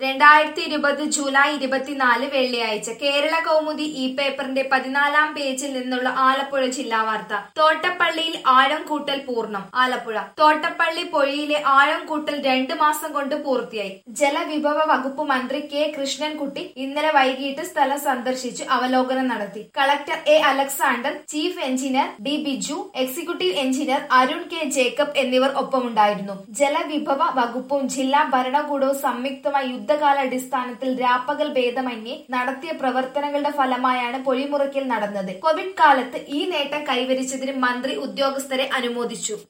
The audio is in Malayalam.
രണ്ടായിരത്തി ഇരുപത് ജൂലൈ ഇരുപത്തിനാല് വെള്ളിയാഴ്ച കേരള കൗമുദി ഈ പേപ്പറിന്റെ പതിനാലാം പേജിൽ നിന്നുള്ള ആലപ്പുഴ ജില്ലാ വാർത്ത തോട്ടപ്പള്ളിയിൽ ആഴം കൂട്ടൽ പൂർണ്ണം ആലപ്പുഴ തോട്ടപ്പള്ളി പൊഴിയിലെ ആഴം കൂട്ടൽ രണ്ട് മാസം കൊണ്ട് പൂർത്തിയായി ജലവിഭവ വകുപ്പ് മന്ത്രി കെ കൃഷ്ണൻകുട്ടി ഇന്നലെ വൈകിട്ട് സ്ഥലം സന്ദർശിച്ച് അവലോകനം നടത്തി collector A Alexander chief engineer D Biju executive engineer Arun K Jacob എന്നിവർ ഒപ്പമുണ്ടായിരുന്നു ജലവിഭവ വകുപ്പും ജില്ലാ ഭരണകൂടവും സംയുക്തമായി യുദ്ധകാലാടിസ്ഥാനത്തിൽ രാപ്പകൽ ഭേദമന്യേ നടത്തിയ പ്രവർത്തനങ്ങളുടെ ഫലമായാണ് പൊഴിമുറിക്കൽ നടന്നത് കോവിഡ് കാലത്ത് ഈ നേട്ടം കൈവരിച്ചതിന് മന്ത്രി ഉദ്യോഗസ്ഥരെ അനുമോദിച്ചു